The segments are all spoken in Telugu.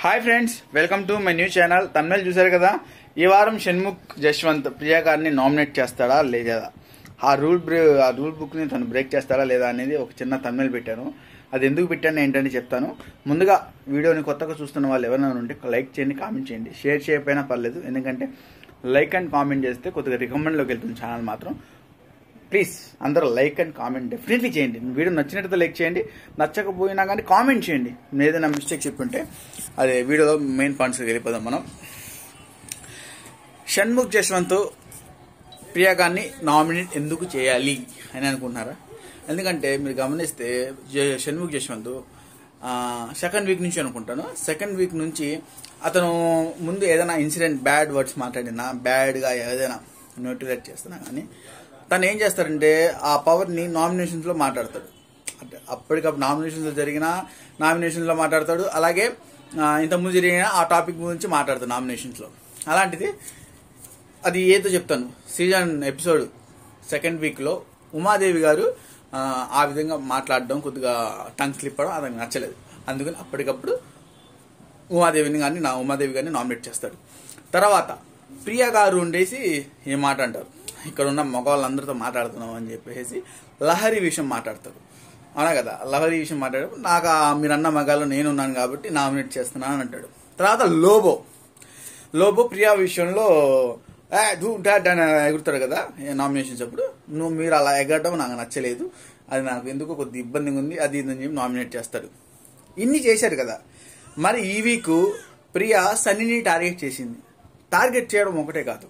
hi friends welcome to my new channel Tamil చూశారు కదా ఈ వారం షణ్ముఖ్ జశ్వంత్ ప్రియా గారిని నామినేట్ చేస్తాడా లేదా ఆ రూల్ బ్రే ఆ రూల్ బుక్ని తను బ్రేక్ చేస్తాడా లేదా అనేది ఒక చిన్న తమిళ పెట్టాను అది ఎందుకు పెట్టాను ఏంటని చెప్తాను ముందుగా వీడియోని కొత్తగా చూస్తున్న వాళ్ళు ఎవరైనా ఉంటే లైక్ చేయండి కామెంట్ చేయండి షేర్ చేయకపోయినా పర్లేదు ఎందుకంటే లైక్ అండ్ కామెంట్ చేస్తే కొద్దిగా రికమెండ్లోకి వెళ్తుంది ఛానల్ మాత్రం ప్లీజ్ అందరూ లైక్ అండ్ కామెంట్ డెఫినెట్లీ చేయండి వీడియో నచ్చినట్టు లైక్ చేయండి నచ్చకపోయినా కానీ కామెంట్ చేయండి నేను ఏదైనా మిస్టేక్ చెప్పుంటే అదే వీడియోలో మెయిన్ పాయింట్స్కి వెళ్ళిపోదాం మనం షణ్ముఖ్ జశ్వంత్ ప్రియా గారిని నామినేట్ ఎందుకు చేయాలి అని అనుకుంటున్నారా ఎందుకంటే మీరు గమనిస్తే జ- షణ్ముఖ్ జశ్వంత్ సెకండ్ వీక్ నుంచి అనుకుంటాను సెకండ్ వీక్ నుంచి అతను ముందు ఏదైనా ఇన్సిడెంట్ బ్యాడ్ వర్డ్స్ మాట్లాడినా బ్యాడ్గా ఏదైనా నోటివేట్ చేస్తున్నా కానీ తను ఏం చేస్తారంటే ఆ పవర్ని నామినేషన్స్లో మాట్లాడతాడు అంటే అప్పటికప్పుడు నామినేషన్స్లో జరిగిన నామినేషన్లో మాట్లాడతాడు అలాగే ఆ, ఇంతకుముందు జరిగిన ఆ టాపిక్ గురించి మాట్లాడతాడు నామినేషన్స్లో అలాంటిది అది ఏదో చెప్తాను సీజన్ ఎపిసోడ్ సెకండ్ వీక్లో ఉమాదేవి గారు ఆ, ఆ విధంగా మాట్లాడడం కొద్దిగా టంగ్ స్లిప్ అవ్వడం అతనికి నచ్చలేదు అందుకని అప్పటికప్పుడు ఉమాదేవిని కానీ నా ఉమాదేవి గారిని నామినేట్ చేస్తాడు తర్వాత ప్రియా గారు ఉండేసి ఏ మాట అంటారు ఇక్కడ ఉన్న మగవాళ్ళందరితో మాట్లాడుతున్నాం అని చెప్పేసి లహరి విషయం మాట్లాడతారు అవునా కదా లహరి విషయం మాట్లాడేటప్పుడు నాకు ఆ మీరు అన్న మగాల్లో నేను ఉన్నాను కాబట్టి నామినేట్ చేస్తున్నాను అని అంటాడు తర్వాత లోబో లోబో ప్రియా విషయంలో "ఏ, ధూ, డాడ్" అని ఎగురుతాడు కదా నామినేషన్స్ అప్పుడు నువ్వు మీరు అలా ఎగరడం నాకు నచ్చలేదు అది నాకు ఎందుకో కొద్ది ఇబ్బందిగా ఉంది అది ఇది అని చెప్పి నామినేట్ చేస్తాడు ఇన్ని చేశారు కదా మరి ఈ వీక్ ప్రియా సన్నీని టార్గెట్ చేసింది టార్గెట్ చేయడం ఒకటే కాదు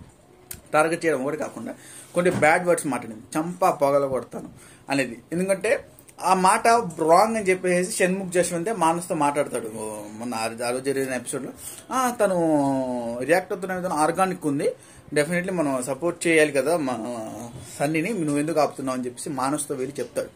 టార్గెట్ చేయడం ఒకటి కాకుండా కొన్ని బ్యాడ్ వర్డ్స్ మాట్లాడింది చంపా పొగల కొడతాను అనేది ఎందుకంటే ఆ మాట రాంగ్ అని చెప్పేసి షణ్ముఖ్ జశ్వంతే మానస్తో మాట్లాడతాడు ఓ మొన్న ఆ రోజు- ఆ రోజు జరిగిన ఎపిసోడ్లో "ఆ, తను రియాక్ట్ అవుతున్న విధానం ఆర్గానిక్ ఉంది డెఫినెట్లీ మనం సపోర్ట్ చేయాలి కదా మా సన్నీని నువ్వు ఎందుకు ఆపుతున్నావు అని చెప్పేసి మానస్తో వెళ్ళి చెప్తాడు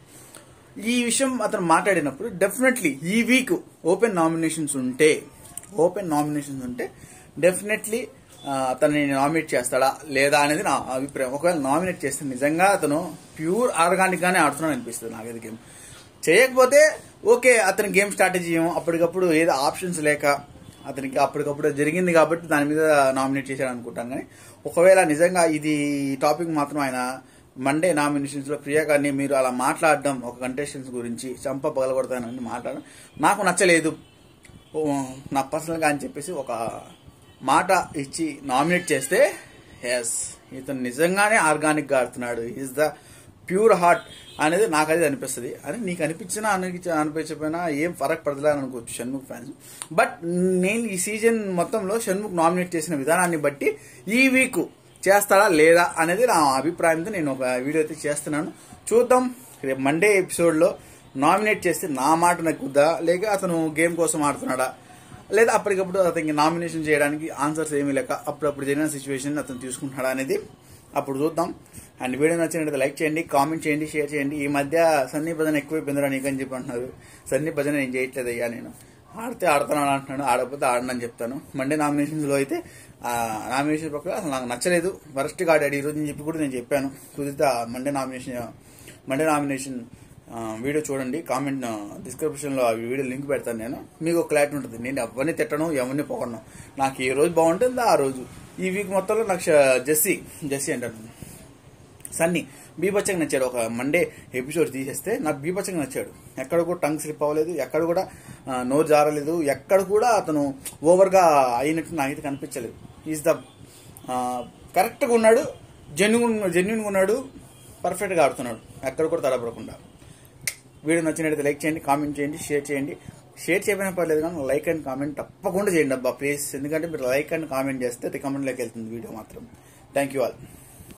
ఈ విషయం అతను మాట్లాడినప్పుడు డెఫినెట్లీ ఈ వీక్ ఓపెన్ నామినేషన్స్ ఉంటే ఓపెన్ నామినేషన్స్ ఉంటే డెఫినెట్లీ అతన్ని నామినేట్ చేస్తాడా లేదా అనేది నా అభిప్రాయం ఒకవేళ నామినేట్ చేస్తే నిజంగా అతను ప్యూర్ ఆర్గానిక్ గానే ఆడుతున్నాడు అనిపిస్తుంది నాకు ఇది గేమ్ చేయకపోతే ఓకే అతని గేమ్ స్ట్రాటజీ ఏమో అప్పటికప్పుడు ఏదో ఆప్షన్స్ లేక అతనికి అప్పటికప్పుడు జరిగింది కాబట్టి దాని మీద నామినేట్ చేశాడు అనుకుంటాను కానీ ఒకవేళ నిజంగా ఇది టాపిక్ మాత్రం ఆయన మండే నామినేషన్స్ లో ప్రియా గారిని మీరు అలా మాట్లాడడం ఒక కంటెస్టెంట్స్ గురించి చంప పగలగొడతానని మాట్లాడడం నాకు నచ్చలేదు ఓ, నా పర్సనల్గా అని చెప్పేసి ఒక మాట ఇచ్చి నామినేట్ చేస్తే ఎస్ ఇతను నిజంగానే ఆర్గానిక్గా ఆడుతున్నాడు ఈజ్ ద ప్యూర్ హార్ట్ అనేది నాకు అది అనిపిస్తుంది అని నీకు అనిపించినా అనిపించ అనిపించకపోయినా ఏం ఫరక్ పడదులే అని అనుకోవచ్చు షణ్ముఖ్ ఫ్యాన్స్ బట్ నేను ఈ సీజన్ మొత్తంలో షణ్ముఖ్ నామినేట్ చేసిన విధానాన్ని బట్టి ఈ వీక్ చేస్తాడా లేదా అనేది నా అభిప్రాయంతో నేను ఒక వీడియో అయితే చేస్తున్నాను చూద్దాం రేపు మండే ఎపిసోడ్లో నామినేట్ చేస్తే నా మాట నక్కుద్దా లేక అతను గేమ్ కోసం ఆడుతున్నాడా లేదా అప్పటికప్పుడు అతనికి నామినేషన్ చేయడానికి ఆన్సర్స్ ఏమీ లేక అప్పుడప్పుడు జరిగిన సిచ్యువేషన్ అతను తీసుకుంటున్నాడా అనేది అప్పుడు చూద్దాం అండ్ వీడియో నచ్చినట్లయితే లైక్ చేయండి కామెంట్ చేయండి షేర్ చేయండి ఈ మధ్య సన్నీ భజన ఎక్కువైపోయిందిరా నీకని చెప్పి అంటున్నారు సన్నీ భజన నేను చేయట్లేదు అయ్యా నేను ఆడితే ఆడుతున్నాను అంటున్నాడు ఆడకపోతే ఆడనని చెప్తాను మండే నామినేషన్స్లో అయితే ఆ నామినేషన్ ప్రకారం అసలు నాకు నచ్చలేదు వరస్ట్గా ఆడాడు ఈరోజు అని చెప్పి కూడా నేను చెప్పాను కుదిరితే ఆ మండే నామినేషన్ మండే నామినేషన్ ఆ, వీడియో చూడండి కామెంట్ డిస్క్రిప్షన్లో ఆ వీడియో లింక్ పెడతాను నేను మీకు ఒక క్లారిటీ ఉంటుంది నేను ఎవరిని తిట్టను ఎవరిని పొగడను నాకు ఏ రోజు బాగుంటుంది ఆ రోజు ఈ వీక్ మొత్తంలో నాకు ష- జెస్సీ జెస్సీ అంటాను సన్నీ బీభత్సంగా నచ్చాడు ఒక మండే ఎపిసోడ్ తీసేస్తే నాకు బీభత్సంగా నచ్చాడు ఎక్కడ కూడా టంగ్ స్లిప్ అవ్వలేదు ఎక్కడ కూడా ఆ, నోరు జారలేదు ఎక్కడ కూడా అతను ఓవర్గా అయినట్టు నాకైతే కనిపించలేదు ఈజ్ ద కరెక్ట్గా ఉన్నాడు జెన్యున్ జెన్యున్గా ఉన్నాడు పర్ఫెక్ట్గా ఆడుతున్నాడు ఎక్కడ కూడా తడపడకుండా వీడియో నచ్చినట్లయితే లైక్ చేయండి కామెంట్ చేయండి షేర్ చేయండి షేర్ చేయకపోయినా పర్లేదు కానీ లైక్ అండ్ కామెంట్ తప్పకుండా చేయండి అబ్బా ప్లీజ్ ఎందుకంటే మీరు లైక్ అండ్ కామెంట్ చేస్తే రికమెండ్లోకి వెళ్తుంది వీడియో మాత్రం థ్యాంక్ యూ ఆల్